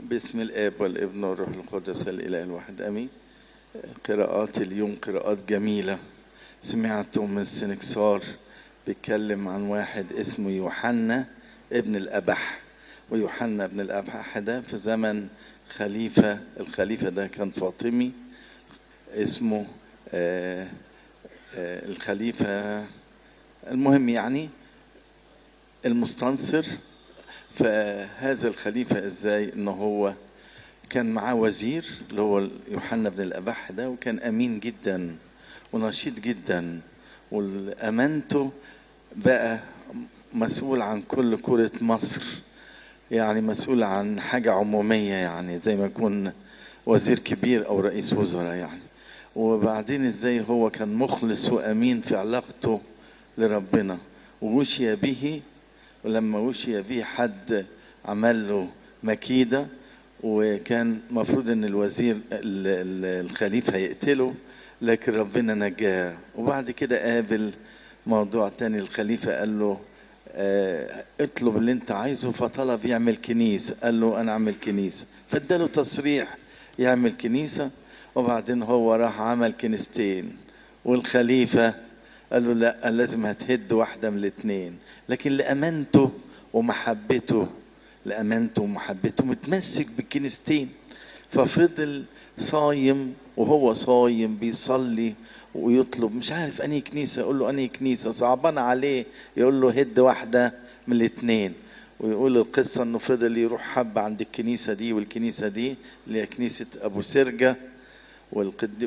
باسم الاب والابن والروح القدس الاله الواحد امين قراءات اليوم قراءات جميله سمعتم من السنكسار بيتكلم عن واحد اسمه يوحنا ابن الابح ويوحنا ابن الابح ده في زمن خليفه الخليفه ده كان فاطمي اسمه آه آه الخليفه المهم يعني المستنصر فهذا الخليفة ازاي ان هو كان معاه وزير اللي هو يوحنا بن الأبح ده وكان أمين جدا ونشيط جدا والأمانته بقى مسؤول عن كل كرة مصر يعني مسؤول عن حاجة عمومية يعني زي ما يكون وزير كبير أو رئيس وزراء يعني وبعدين ازاي هو كان مخلص وأمين في علاقته لربنا ووشي به ولما وشي به حد عمل له مكيدة وكان مفروض ان الوزير الخليفة يقتله لكن ربنا نجاه وبعد كده قابل موضوع تاني الخليفة قال له اه اطلب اللي انت عايزه فطلب يعمل كنيسة قال له انا اعمل كنيسة فاداله تصريح يعمل كنيسة وبعدين هو راح عمل كنيستين والخليفة قال له لا لازم هتهد واحدة من الاثنين لكن لأمانته ومحبته لأمانته ومحبته متمسك بالكنيستين ففضل صايم وهو صايم بيصلي ويطلب مش عارف أنهي كنيسة يقول له أنهي كنيسة صعبان عليه يقول له هد واحدة من الاثنين ويقول القصة انه فضل يروح حب عند الكنيسة دي والكنيسة دي اللي هي كنيسة ابو سرجة والقد...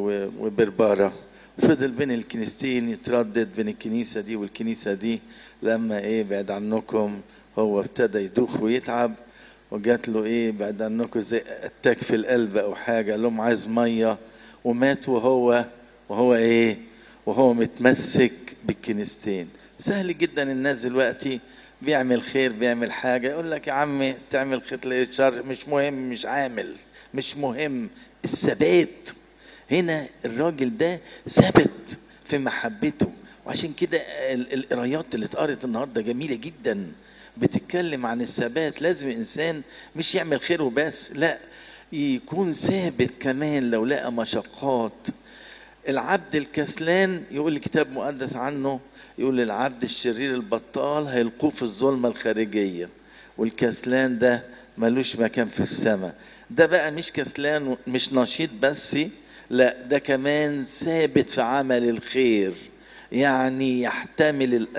وبربارة فضل بين الكنيستين يتردد بين الكنيسة دي والكنيسة دي لما ايه بعد عنكم هو ابتدى يدوخ ويتعب وجات له ايه بعد عنكم زي اتاك في القلب او حاجة قال لهم عايز مية ومات وهو وهو ايه وهو متمسك بالكنيستين سهل جدا الناس دلوقتي بيعمل خير بيعمل حاجة يقول لك يا عمي تعمل خير شر مش مهم مش عامل مش مهم الثبات هنا الراجل ده ثبت في محبته وعشان كده القرايات اللي اتقرت النهارده جميله جدا بتتكلم عن الثبات لازم الانسان مش يعمل خير وبس لا يكون ثابت كمان لو لقى مشقات العبد الكسلان يقول الكتاب مقدس عنه يقول العبد الشرير البطال هيلقوه في الظلمه الخارجيه والكسلان ده ملوش مكان في السماء ده بقى مش كسلان مش نشيط بس لا ده كمان ثابت في عمل الخير يعني يحتمل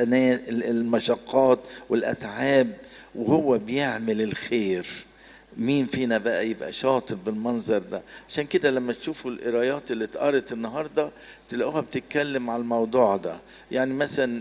المشقات والاتعاب وهو بيعمل الخير مين فينا بقى يبقى شاطر بالمنظر ده عشان كده لما تشوفوا القرايات اللي اتقرت النهارده تلاقوها بتتكلم على الموضوع ده يعني مثلا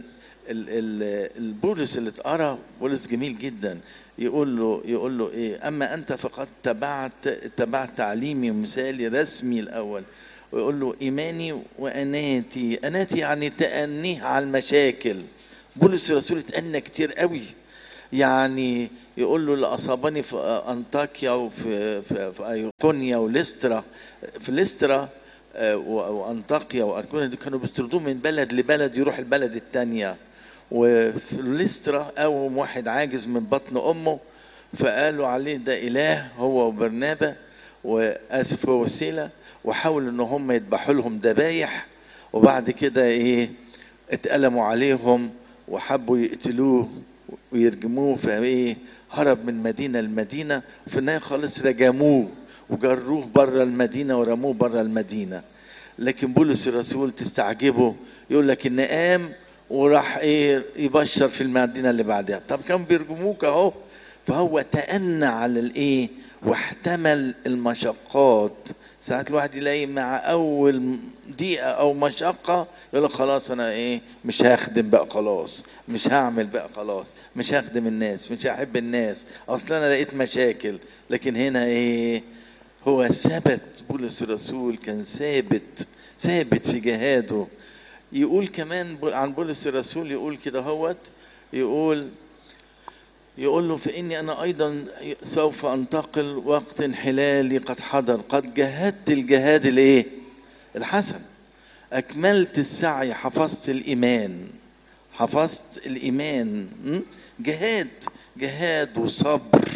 البولس اللي اتقرا بولس جميل جدا يقول له يقول له ايه اما انت فقد تبعت تبعت تعليمي ومثالي رسمي الاول ويقول له ايماني واناتي اناتي يعني تانيه على المشاكل بولس الرسول اتأنى كتير قوي يعني يقول له اللي اصابني في انطاكيا وفي في, في ايقونيا وليسترا في ليسترا وانطاكيا واركونيا دي كانوا بيطردوه من بلد لبلد يروح البلد الثانيه وفي ليسترا قوم واحد عاجز من بطن امه فقالوا عليه ده اله هو وبرنابا واسف وسيله وحاولوا ان هم يذبحوا لهم ذبايح وبعد كده ايه اتألموا عليهم وحبوا يقتلوه ويرجموه فايه هرب من مدينة لمدينة وفي النهاية خالص رجموه وجروه بره المدينة ورموه بره المدينة لكن بولس الرسول تستعجبه يقول لك ان قام وراح ايه يبشر في المدينة اللي بعدها طب كانوا بيرجموك اهو فهو تأنى على الايه واحتمل المشقات ساعات الواحد يلاقي مع اول دقيقة او مشقة يقول لك خلاص انا ايه مش هخدم بقى خلاص مش هعمل بقى خلاص مش هخدم الناس مش هحب الناس اصل انا لقيت مشاكل لكن هنا ايه هو ثبت بولس الرسول كان ثابت ثابت في جهاده يقول كمان عن بولس الرسول يقول كده هوت يقول يقول له فإني أنا أيضا سوف أنتقل وقت انحلالي قد حضر قد جهدت الجهاد الإيه؟ الحسن أكملت السعي حفظت الإيمان حفظت الإيمان جهاد جهاد وصبر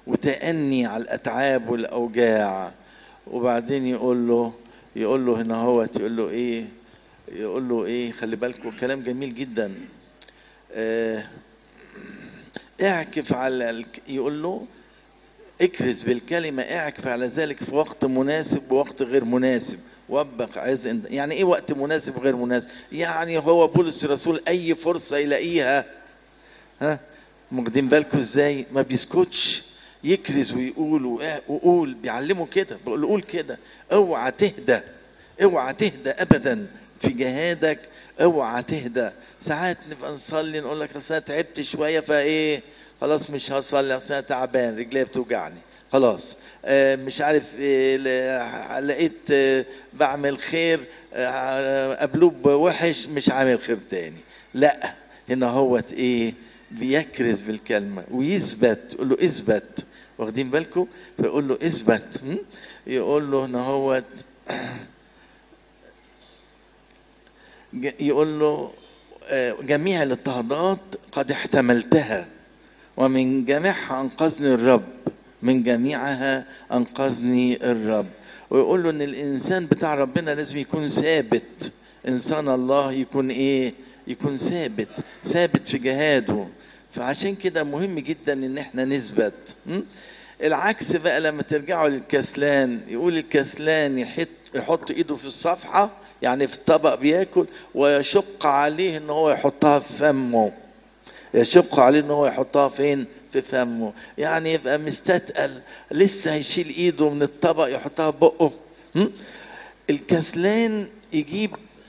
وتأني على الأتعاب والأوجاع وبعدين يقول له يقول له هنا هو يقول له ايه يقول له ايه خلي بالكم كلام جميل جدا اه اعكف على الك... يقول له اكرز بالكلمة اعكف على ذلك في وقت مناسب ووقت غير مناسب وبق عز يعني ايه وقت مناسب وغير مناسب يعني هو بولس الرسول اي فرصة يلاقيها ها واخدين بالكم ازاي ما بيسكتش يكرز ويقول وقول بيعلمه كده بيقول له قول كده اوعى تهدى اوعى تهدى ابدا في جهادك اوعى تهدى ساعات نبقى نصلي نقول لك اصل انا تعبت شويه فايه خلاص مش هصلي اصل انا تعبان رجلي بتوجعني خلاص آه مش عارف آه لقيت آه بعمل خير قابلوه بوحش مش عامل خير تاني لا هنا هوت ايه بيكرز بالكلمه ويثبت يقول له اثبت واخدين بالكم فيقول له اثبت يقول له هنا هوت يقول له جميع الاضطهادات قد احتملتها ومن جميعها انقذني الرب من جميعها انقذني الرب ويقول له ان الانسان بتاع ربنا لازم يكون ثابت انسان الله يكون ايه يكون ثابت ثابت في جهاده فعشان كده مهم جدا ان احنا نثبت العكس بقى لما ترجعوا للكسلان يقول الكسلان يحط يحط ايده في الصفحه يعني في الطبق بياكل ويشق عليه ان هو يحطها في فمه يشق عليه ان هو يحطها فين في فمه يعني يبقى مستثقل لسه هيشيل ايده من الطبق يحطها في بقه الكسلان يجيب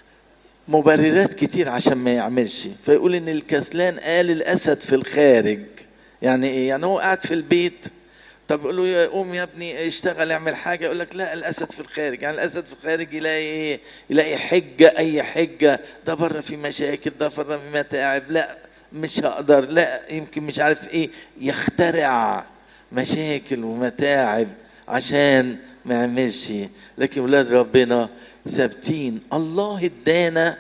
مبررات كتير عشان ما يعملش فيقول ان الكسلان قال الاسد في الخارج يعني ايه يعني هو قاعد في البيت طب يقول له يا قوم يا ابني اشتغل اعمل حاجه يقول لك لا الاسد في الخارج يعني الاسد في الخارج يلاقي ايه يلاقي حجه اي حجه ده بره في مشاكل ده بره في متاعب لا مش هقدر لا يمكن مش عارف ايه يخترع مشاكل ومتاعب عشان ما يعملش لكن ولاد ربنا ثابتين الله ادانا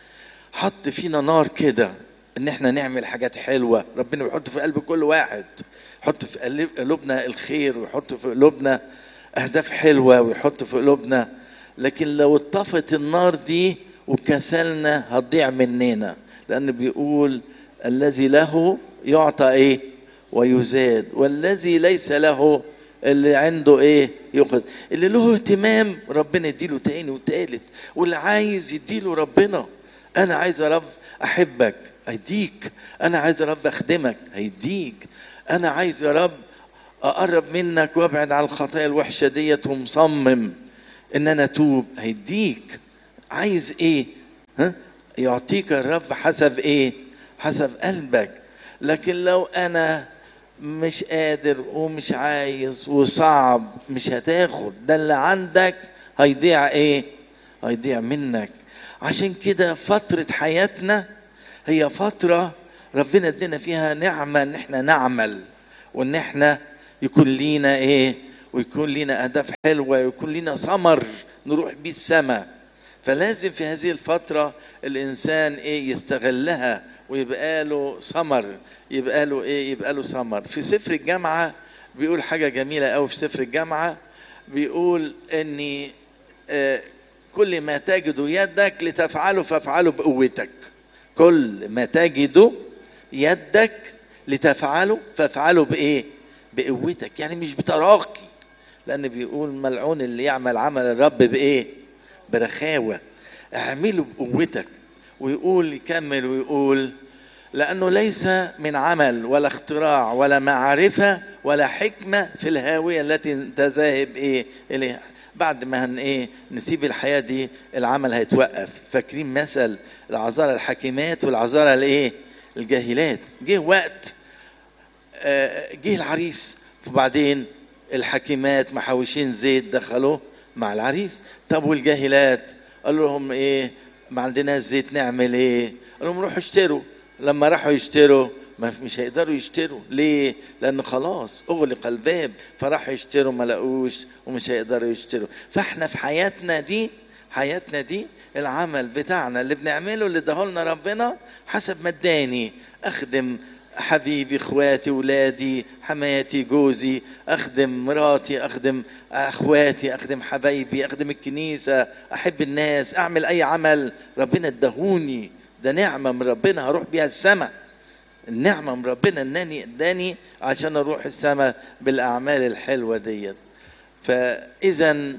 حط فينا نار كده ان احنا نعمل حاجات حلوه ربنا بيحط في قلب كل واحد يحط في قلوبنا الخير ويحط في قلوبنا اهداف حلوه ويحط في قلوبنا لكن لو اتطفت النار دي وكسلنا هتضيع مننا لان بيقول الذي له يعطى ايه ويزاد والذي ليس له اللي عنده ايه يؤخذ اللي له اهتمام ربنا يديله تاني وتالت واللي عايز يديله ربنا انا عايز يا رب احبك هيديك انا عايز يا رب اخدمك هيديك انا عايز يا رب اقرب منك وابعد عن الخطايا الوحشه ديت ومصمم ان انا اتوب هيديك عايز ايه ها يعطيك الرب حسب ايه حسب قلبك لكن لو انا مش قادر ومش عايز وصعب مش هتاخد ده اللي عندك هيضيع ايه هيضيع منك عشان كده فترة حياتنا هي فترة ربنا ادينا فيها نعمة ان احنا نعمل وان احنا يكون لينا ايه ويكون لينا اهداف حلوة ويكون لينا ثمر نروح بيه السماء فلازم في هذه الفترة الانسان ايه يستغلها ويبقى له ثمر يبقى له ايه يبقى له ثمر في سفر الجامعة بيقول حاجة جميلة قوي في سفر الجامعة بيقول اني آه كل ما تجد يدك لتفعله فافعله بقوتك كل ما تجد يدك لتفعله فافعله بايه بقوتك يعني مش بتراخي لان بيقول ملعون اللي يعمل عمل الرب بايه برخاوة اعمله بقوتك ويقول يكمل ويقول لأنه ليس من عمل ولا اختراع ولا معرفة ولا حكمة في الهاوية التي انت ذاهب ايه اليها بعد ما هن ايه نسيب الحياة دي العمل هيتوقف فاكرين مثل العذارى الحكيمات والعذارى الايه الجاهلات جه وقت آه جه العريس وبعدين الحكيمات محوشين زيت دخلوه مع العريس طب والجاهلات قال لهم ايه ما عندناش زيت نعمل ايه قال لهم روحوا اشتروا لما راحوا يشتروا ما مش هيقدروا يشتروا ليه لان خلاص اغلق الباب فراحوا يشتروا ما لقوش ومش هيقدروا يشتروا فاحنا في حياتنا دي حياتنا دي العمل بتاعنا اللي بنعمله اللي اداهولنا ربنا حسب ما اداني اخدم حبيبي اخواتي ولادي حماتي جوزي اخدم مراتي اخدم اخواتي اخدم حبايبي اخدم الكنيسة احب الناس اعمل اي عمل ربنا ادهوني ده نعمة من ربنا هروح بيها السماء النعمة من ربنا انني اداني عشان اروح السماء بالاعمال الحلوة ديت فاذا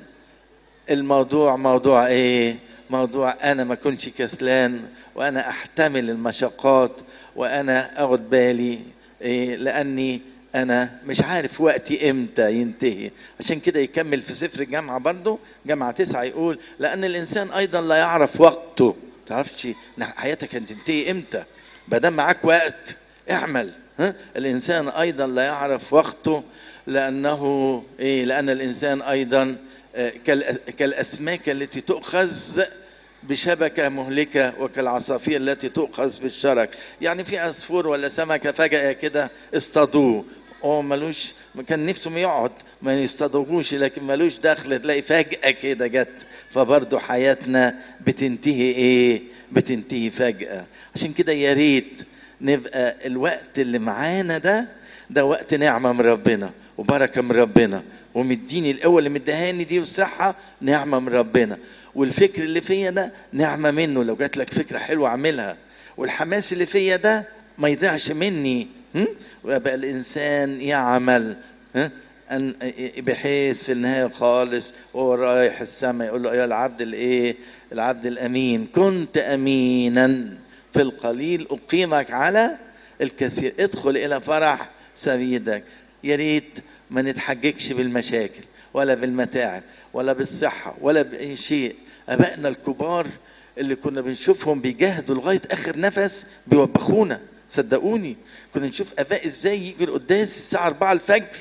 الموضوع موضوع ايه موضوع انا ما كنتش كسلان وانا احتمل المشقات وانا اخد بالي إيه لاني انا مش عارف وقتي امتى ينتهي عشان كده يكمل في سفر الجامعة برضه جامعة تسعة يقول لان الانسان ايضا لا يعرف وقته تعرفش حياتك هتنتهي امتى بدل معاك وقت اعمل ها؟ الانسان ايضا لا يعرف وقته لانه ايه لان الانسان ايضا كالاسماك التي تؤخذ بشبكة مهلكة وكالعصافير التي تؤخذ بالشرك يعني في عصفور ولا سمكة فجأة كده اصطادوه هو ملوش كان نفسه يقعد ما يصطادوهوش لكن ملوش دخل تلاقي فجأة كده جت فبرضه حياتنا بتنتهي ايه بتنتهي فجأة عشان كده يا ريت نبقى الوقت اللي معانا ده ده وقت نعمة من ربنا وبركة من ربنا ومديني القوة اللي مديهاني دي والصحة نعمة من ربنا والفكر اللي فيا ده نعمة منه لو جات لك فكرة حلوة اعملها والحماس اللي فيا ده ما يضيعش مني ويبقى الإنسان يعمل أن بحيث في النهاية خالص وهو رايح السماء يقول له أيها العبد الإيه؟ العبد الأمين كنت أمينا في القليل أقيمك على الكثير ادخل إلى فرح سيدك يا ريت ما نتحججش بالمشاكل ولا بالمتاعب ولا بالصحة ولا بأي شيء أبائنا الكبار اللي كنا بنشوفهم بيجاهدوا لغاية آخر نفس بيوبخونا صدقوني كنا نشوف اباء ازاي يجي القداس الساعه 4 الفجر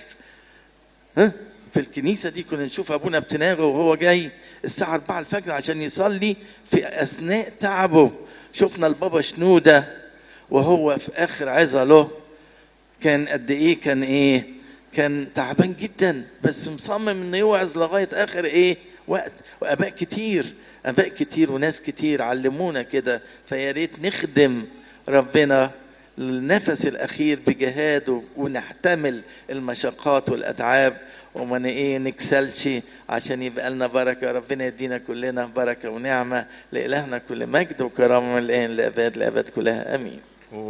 ها في الكنيسه دي كنا نشوف ابونا بتناغه وهو جاي الساعه 4 الفجر عشان يصلي في اثناء تعبه شفنا البابا شنوده وهو في اخر عظه له كان قد ايه كان ايه كان تعبان جدا بس مصمم انه يوعظ لغايه اخر ايه وقت واباء كتير اباء كتير وناس كتير علمونا كده فيا ريت نخدم ربنا النفس الاخير بجهاده ونحتمل المشقات والاتعاب وما ايه نكسلش عشان يبقى لنا بركه ربنا يدينا كلنا بركه ونعمه لالهنا كل مجد وكرامه من الان لاباد لابد كلها امين